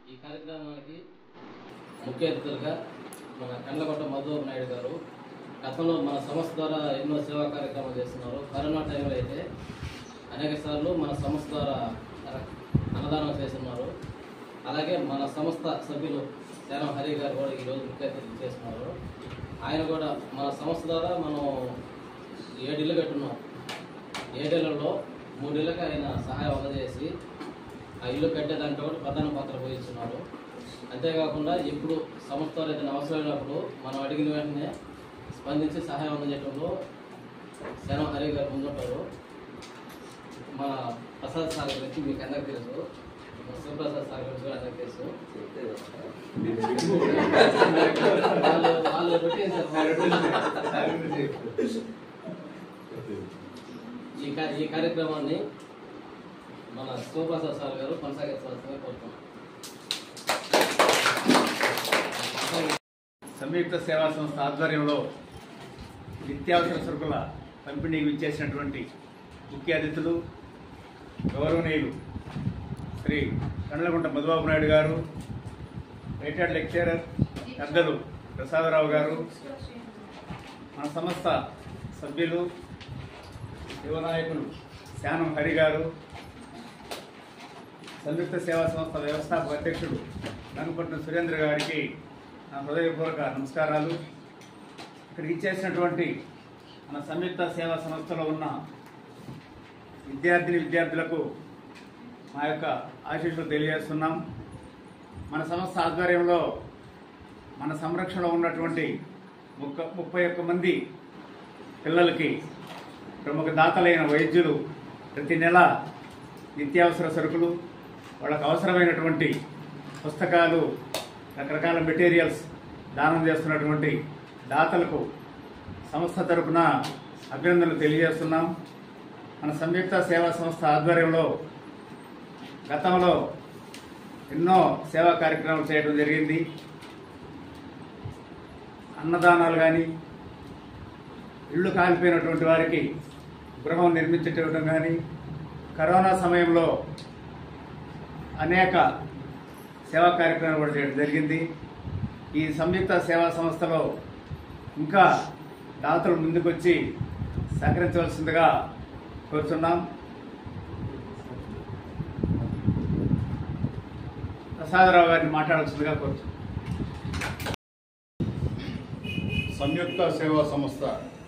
ఈ కార్యక్రమానికి ముఖ్య అతిథులుగా మన కండ్లకొట్ట మధుబాబు నాయుడు గారు గతంలో మన సంస్థ ద్వారా ఎన్నో సేవా కార్యక్రమాలు చేస్తున్నారు కరోనా టైంలో అయితే అనేక సార్లు మన సంస్థ ద్వారా అన్నదానం చేస్తున్నారు అలాగే మన సంస్థ సభ్యులు శానం హరి గారు కూడా ఈరోజు ముఖ్య అతిథులు చేస్తున్నారు ఆయన కూడా మన సంస్థ ద్వారా మనం ఏడు ఇళ్ళు కట్టున్నాం ఏడేళ్లలో మూడేళ్ళకి ఆయన సహాయం అందజేసి ఆ ఇల్లు కట్టేదానికి కూడా ప్రధాన పాత్ర వహిస్తున్నారు అంతేకాకుండా ఇప్పుడు సంస్థ ఏదైనా అవసరమైనప్పుడు మనం అడిగిన వెంటనే స్పందించి సహాయం అందజేయడంలో శనం హరి గారు ముందుంటారు మా ప్రసాద్ సార్ గురించి మీకు అందరికి తెలుసు మా శివప్రసాద్ సార్ గురించి కూడా అందరికి తెలుసు వాళ్ళు వాళ్ళు రొటీన్ సార్ ఈ కా- ఈ కార్యక్రమాన్ని మన శివప్రసాద్ సార్ గారు కొనసాగించవలసిందిగా కోరుతున్నాం సంయుక్త సేవా సంస్థ ఆధ్వర్యంలో నిత్యావసర సరుకుల పంపిణీకి విచ్చేసినటువంటి ముఖ్య అతిథులు గౌరవనీయులు శ్రీ కండ్లగుంట మధుబాబు నాయుడు గారు రిటైర్డ్ లెక్చరర్ పెద్దలు ప్రసాదరావు గారు మన సంస్థ సభ్యులు యువ నాయకులు శానం హరి గారు సంయుక్త సేవా సంస్థ వ్యవస్థాపక అధ్యక్షుడు రంగపట్నం సురేంద్ర గారికి నా హృదయపూర్వక నమస్కారాలు ఇక్కడికి ఇచ్చేసినటువంటి మన సంయుక్త సేవా సంస్థలో ఉన్న విద్యార్థిని విద్యార్థులకు మా యొక్క ఆశీస్సులు తెలియజేస్తున్నాం మన సంస్థ ఆధ్వర్యంలో మన సంరక్షణలో ఉన్నటువంటి ముక్క ముప్పై ఒక్క మంది పిల్లలకి ప్రముఖ దాతలైన వైద్యులు ప్రతి నెల నిత్యావసర సరుకులు వాళ్ళకు అవసరమైనటువంటి పుస్తకాలు రకరకాల మెటీరియల్స్ దానం చేస్తున్నటువంటి దాతలకు సంస్థ తరపున అభినందనలు తెలియజేస్తున్నాం మన సంయుక్త సేవా సంస్థ ఆధ్వర్యంలో గతంలో ఎన్నో సేవా కార్యక్రమాలు చేయడం జరిగింది అన్నదానాలు కానీ ఇళ్ళు కాలిపోయినటువంటి వారికి గృహం నిర్మించటం కానీ కరోనా సమయంలో అనేక సేవా కార్యక్రమాలు కూడా చేయడం జరిగింది ఈ సంయుక్త సేవా సంస్థలో ఇంకా దాతలు ముందుకొచ్చి సహకరించవలసిందిగా కోరుతున్నాం ప్రసాదరావు గారిని మాట్లాడాల్సిందిగా కోరుతున్నాం సంయుక్త సేవా సంస్థ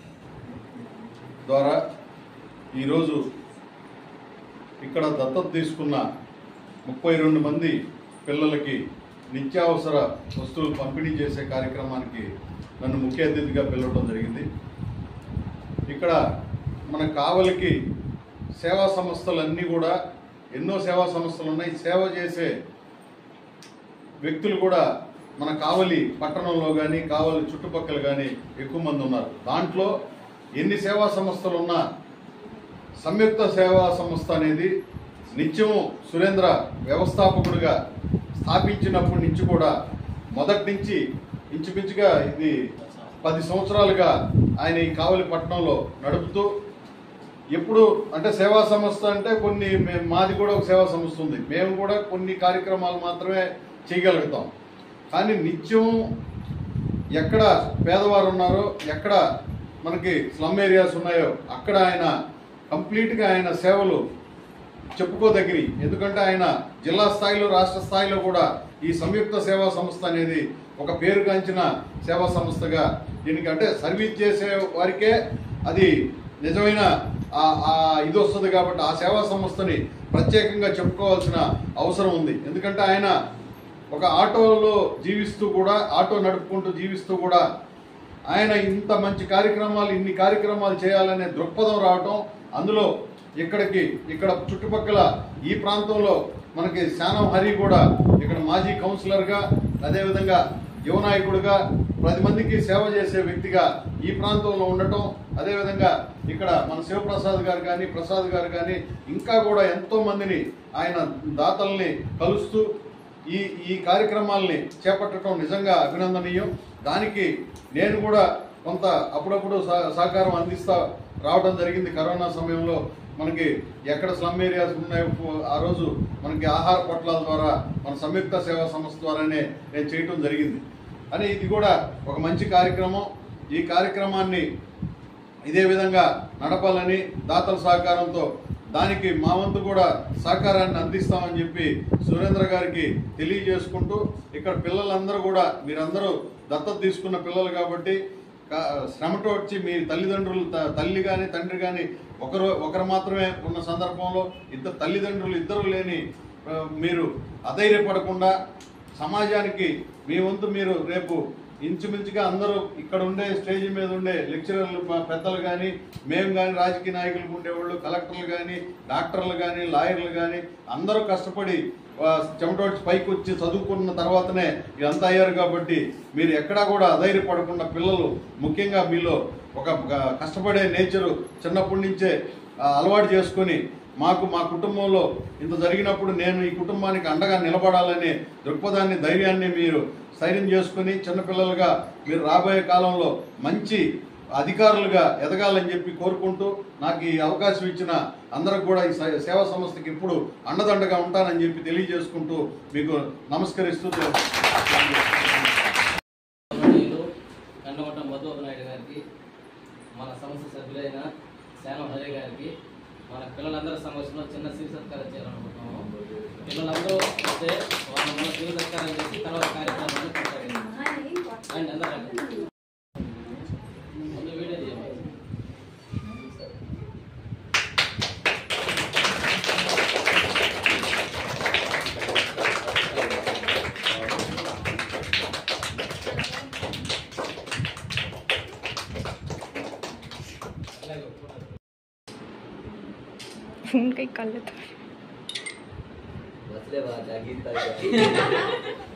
ద్వారా ఈరోజు ఇక్కడ దత్తత తీసుకున్న ముప్పై రెండు మంది పిల్లలకి నిత్యావసర వస్తువులు పంపిణీ చేసే కార్యక్రమానికి నన్ను ముఖ్య అతిథిగా పిలవడం జరిగింది ఇక్కడ మన కావలికి సేవా సంస్థలన్నీ కూడా ఎన్నో సేవా సంస్థలు ఉన్నాయి సేవ చేసే వ్యక్తులు కూడా మన కావలి పట్టణంలో కానీ కావలి చుట్టుపక్కల కానీ ఎక్కువ మంది ఉన్నారు దాంట్లో ఎన్ని సేవా సంస్థలు ఉన్నా సంయుక్త సేవా సంస్థ అనేది నిత్యము సురేంద్ర వ్యవస్థాపకుడిగా స్థాపించినప్పటి నుంచి కూడా మొదటి నుంచి ఇంచుమించుగా ఇది పది సంవత్సరాలుగా ఆయన ఈ కావలి పట్టణంలో నడుపుతూ ఎప్పుడు అంటే సేవా సంస్థ అంటే కొన్ని మే- మాది కూడా ఒక సేవా సంస్థ ఉంది మేము కూడా కొన్ని కార్యక్రమాలు మాత్రమే చేయగలుగుతాం కానీ నిత్యం ఎక్కడ పేదవారు ఉన్నారో ఎక్కడ మనకి స్లమ్ ఏరియాస్ ఉన్నాయో అక్కడ ఆయన కంప్లీట్గా ఆయన సేవలు చెప్పుకోదగిరి ఎందుకంటే ఆయన జిల్లా స్థాయిలో రాష్ట్ర స్థాయిలో కూడా ఈ సంయుక్త సేవా సంస్థ అనేది ఒక పేరుగాంచిన సేవా సంస్థగా దీనికి అంటే సర్వీస్ చేసే వారికే అది నిజమైన ఆ- ఆ ఇది వస్తుంది కాబట్టి ఆ సేవా సంస్థని ప్రత్యేకంగా చెప్పుకోవాల్సిన అవసరం ఉంది ఎందుకంటే ఆయన ఒక ఆటోలో జీవిస్తూ కూడా ఆటో నడుపుకుంటూ జీవిస్తూ కూడా ఆయన ఇంత మంచి కార్యక్రమాలు ఇన్ని కార్యక్రమాలు చేయాలనే దృక్పథం రావటం అందులో ఇక్కడికి ఇక్కడ చుట్టుపక్కల ఈ ప్రాంతంలో మనకి శానం హరి కూడా ఇక్కడ మాజీ కౌన్సిలర్గా అదేవిధంగా యువ నాయకుడిగా పది మందికి సేవ చేసే వ్యక్తిగా ఈ ప్రాంతంలో ఉండటం అదేవిధంగా ఇక్కడ మన శివప్రసాద్ గారు కానీ ప్రసాద్ గారు కానీ ఇంకా కూడా ఎంతో మందిని ఆయన దాతల్ని కలుస్తూ ఈ ఈ కార్యక్రమాల్ని చేపట్టడం నిజంగా అభినందనీయం దానికి నేను కూడా కొంత అప్పుడప్పుడు సహ- సహకారం అందిస్తా రావడం జరిగింది కరోనా సమయంలో మనకి ఎక్కడ స్లమ్ ఏరియాస్ ఉన్నాయో ఫో- ఆ రోజు మనకి ఆహార పొట్లాల ద్వారా మన సంయుక్త సేవా సంస్థ ద్వారానే నేను చేయటం జరిగింది అని ఇది కూడా ఒక మంచి కార్యక్రమం ఈ కార్యక్రమాన్ని ఇదే విధంగా నడపాలని దాతల సహకారంతో దానికి మా వంతు కూడా సహకారాన్ని అందిస్తామని చెప్పి సురేంద్ర గారికి తెలియజేసుకుంటూ ఇక్కడ పిల్లలందరూ కూడా మీరందరూ దత్తత తీసుకున్న పిల్లలు కాబట్టి కా- శ్రమతో వచ్చి మీ తల్లిదండ్రులు త- తల్లి కానీ తండ్రి కానీ ఒకరు ఒకరు మాత్రమే ఉన్న సందర్భంలో ఇద్దరు తల్లిదండ్రులు ఇద్దరు లేని ఆ, మీరు అధైర్యపడకుండా సమాజానికి మీ వంతు మీరు రేపు ఇంచుమించుగా అందరూ ఇక్కడ ఉండే స్టేజ్ మీద ఉండే లెక్చరర్లు ప- పెద్దలు కానీ మేము కానీ రాజకీయ నాయకులు ఉండేవాళ్ళు కలెక్టర్లు కానీ డాక్టర్లు కానీ లాయర్లు కానీ అందరూ కష్టపడి ఆ, చెమటోడ్చి పైకి వచ్చి చదువుకున్న తర్వాతనే ఇదంతా అయ్యారు కాబట్టి మీరు ఎక్కడా కూడా అధైర్యపడకుండా పిల్లలు ముఖ్యంగా మీలో ఒక ఒక కష్టపడే నేచరు చిన్నప్పటి నుంచే ఆ, అలవాటు చేసుకొని మాకు మా కుటుంబంలో ఇంత జరిగినప్పుడు నేను ఈ కుటుంబానికి అండగా నిలబడాలనే దృక్పథాన్ని ధైర్యాన్ని మీరు స్థైర్యం చేసుకుని చిన్నపిల్లలుగా మీరు రాబోయే కాలంలో మంచి అధికారులుగా ఎదగాలని చెప్పి కోరుకుంటూ నాకు ఈ అవకాశం ఇచ్చిన అందరికి కూడా ఈ సే- సేవా సంస్థకి ఇప్పుడు అండదండగా ఉంటానని చెప్పి తెలియజేసుకుంటూ మీకు నమస్కరిస్తూ గౌరవనీయులు కండమట మధుబాబు నాయుడు గారికి మన సంస్థ సభ్యులైన శానం హరి గారికి మన పిల్లలందరి సమస్యలో చిన్న సిరి సత్కారం చేయాలనుకుంటున్నాము పిల్లలందరూ వస్తే వాళ్ళ మన సిరి సత్కారం చేసి తర్వాత కార్యక్రమాన్ని కొనసాగిస్తాం. రండి, అందరూ రండి. ముందు వీడియో తీయండి. అలాగే ఫోటో. फोन कहीं कर लेता बसले बा जागीर ताई